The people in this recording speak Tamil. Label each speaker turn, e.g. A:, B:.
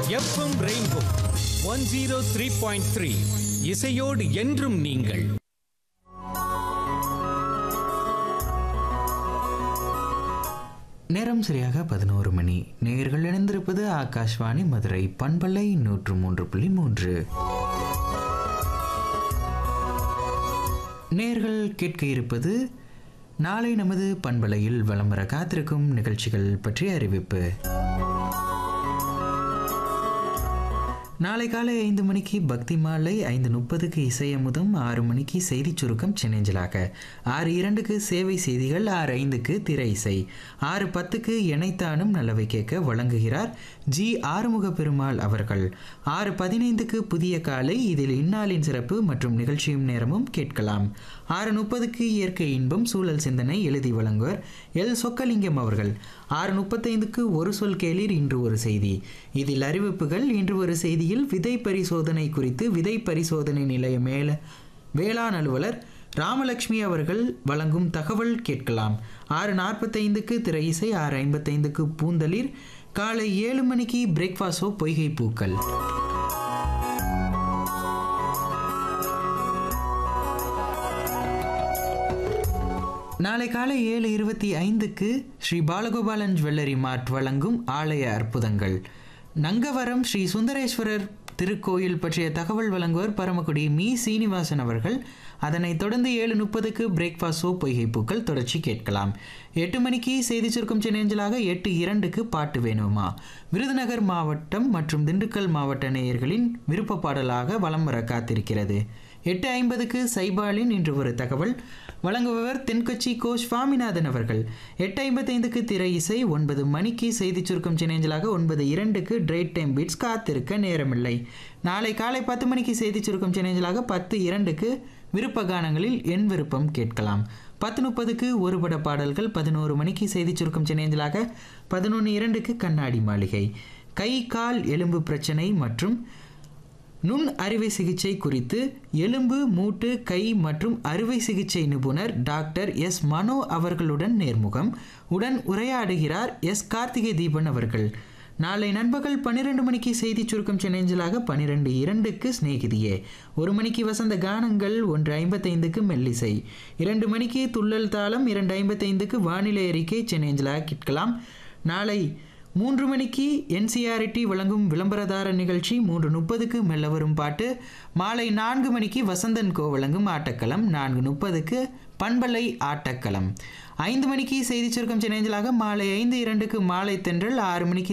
A: FM rainbow one zero three point three இசையோடு என்றும் நீங்கள்
B: நேரம் சரியாக பதினோரு மணி நேர்கள் இணைந்திருப்பது ஆகாஷ்வாணி மதுரை பண்பலை நூற்று மூன்று புள்ளி மூன்று நேர்கள் கேட்க இருப்பது நாளை நமது பண்பலையில் வலம் வர காத்திருக்கும் நிகழ்ச்சிகள் பற்றிய அறிவிப்பு நாளை காலை ஐந்து மணிக்கு பக்தி மாலை ஐந்து முப்பதுக்கு இசையமுதம் ஆறு மணிக்கு செய்திச் சுருக்கம் சென்னேஞ்சலாக ஆறு இரண்டுக்கு சேவை செய்திகள் ஆறு ஐந்துக்கு திரை இசை ஆறு பத்துக்கு இணைத்தானும் நல்லவை கேட்க வழங்குகிறார் ஜி ஆறுமுக பெருமாள் அவர்கள் ஆறு பதினைந்துக்கு புதிய காலை இதில் இந்நாளின் சிறப்பு மற்றும் நிகழ்ச்சியும் நேரமும் கேட்கலாம் ஆறு முப்பதுக்கு இயற்கை இன்பம் சூழல் சிந்தனை எழுதி வழங்குவர் எல் சொக்கலிங்கம் அவர்கள் ஆறு முப்பத்தைந்துக்கு ஒரு சொல் கேளீர் இன்று ஒரு செய்தி இதில் அறிவிப்புகள் இன்று ஒரு செய்தியில் விதை பரிசோதனை குறித்து விதை பரிசோதனை நிலைய மேல வேளாண் அலுவலர் ராமலட்சுமி அவர்கள் வழங்கும் தகவல் கேட்கலாம் ஆறு நாற்பத்தைந்துக்கு திரை இசை ஆறு ஐம்பத்தைந்துக்கு பூந்தளிர் காலை ஏழு மணிக்கு பிரேக்ஃபாஸ்டோ பொய்கை பூக்கள் நாளை காலை ஏழு இருபத்தி ஐந்துக்கு ஸ்ரீ பாலகோபாலன் ஜுவல்லரி மார்ட் வழங்கும் ஆலய அற்புதங்கள் நங்கவரம் ஸ்ரீ சுந்தரேஸ்வரர் திருக்கோயில் பற்றிய தகவல் வழங்குவர் பரமக்குடி மீ சீனிவாசன் அவர்கள் அதனைத் தொடர்ந்து ஏழு முப்பதுக்கு பிரேக்ஃபாஸ்ட் சோ பொய்கை பூக்கள் தொடர்ச்சி கேட்கலாம் எட்டு மணிக்கு செய்தி சுருக்கம் சென்னேஞ்சலாக எட்டு இரண்டுக்கு பாட்டு வேணுமா விருதுநகர் மாவட்டம் மற்றும் திண்டுக்கல் மாவட்ட நேயர்களின் விருப்ப பாடலாக வலம் வர காத்திருக்கிறது எட்டு ஐம்பதுக்கு சைபாலின் இன்று ஒரு தகவல் வழங்குபவர் தென்கட்சி கோ சுவாமிநாதன் அவர்கள் எட்டு ஐம்பத்தைந்துக்கு திரை இசை ஒன்பது மணிக்கு செய்தி சுருக்கம் சினேஞ்சலாக ஒன்பது இரண்டுக்கு டிரைட் டைம் பீட்ஸ் காத்திருக்க நேரமில்லை நாளை காலை பத்து மணிக்கு செய்தி சுருக்கம் சினேஞ்சலாக பத்து இரண்டுக்கு விருப்ப கானங்களில் என் விருப்பம் கேட்கலாம் பத்து முப்பதுக்கு ஒருபட பாடல்கள் பதினோரு மணிக்கு செய்தி சுருக்கம் சினேஞ்சலாக பதினொன்று இரண்டுக்கு கண்ணாடி மாளிகை கை கால் எலும்பு பிரச்சனை மற்றும் நுண் அறுவை சிகிச்சை குறித்து எலும்பு மூட்டு கை மற்றும் அறுவை சிகிச்சை நிபுணர் டாக்டர் எஸ் மனோ அவர்களுடன் நேர்முகம் உடன் உரையாடுகிறார் எஸ் கார்த்திகை தீபன் அவர்கள் நாளை நண்பகல் பன்னிரெண்டு மணிக்கு செய்தி சுருக்கம் சென்னேஞ்சலாக பன்னிரெண்டு இரண்டுக்கு சிநேகிதியே ஒரு மணிக்கு வசந்த கானங்கள் ஒன்று ஐம்பத்தைந்துக்கு மெல்லிசை இரண்டு மணிக்கு துள்ளல் தாளம் இரண்டு ஐம்பத்தைந்துக்கு வானிலை அறிக்கை சென்னேஞ்சலாக கேட்கலாம் நாளை மூன்று மணிக்கு என்சிஆர்டி வழங்கும் விளம்பரதார நிகழ்ச்சி மூன்று முப்பதுக்கு மெல்ல வரும் பாட்டு மாலை நான்கு மணிக்கு வசந்தன் கோ வழங்கும் ஆட்டக்களம் நான்கு முப்பதுக்கு பண்பலை ஆட்டக்களம் ஐந்து மணிக்கு செய்தி சுருக்கம் சென்னேஞ்சலாக மாலை ஐந்து இரண்டுக்கு மாலை தென்றல் ஆறு மணிக்கு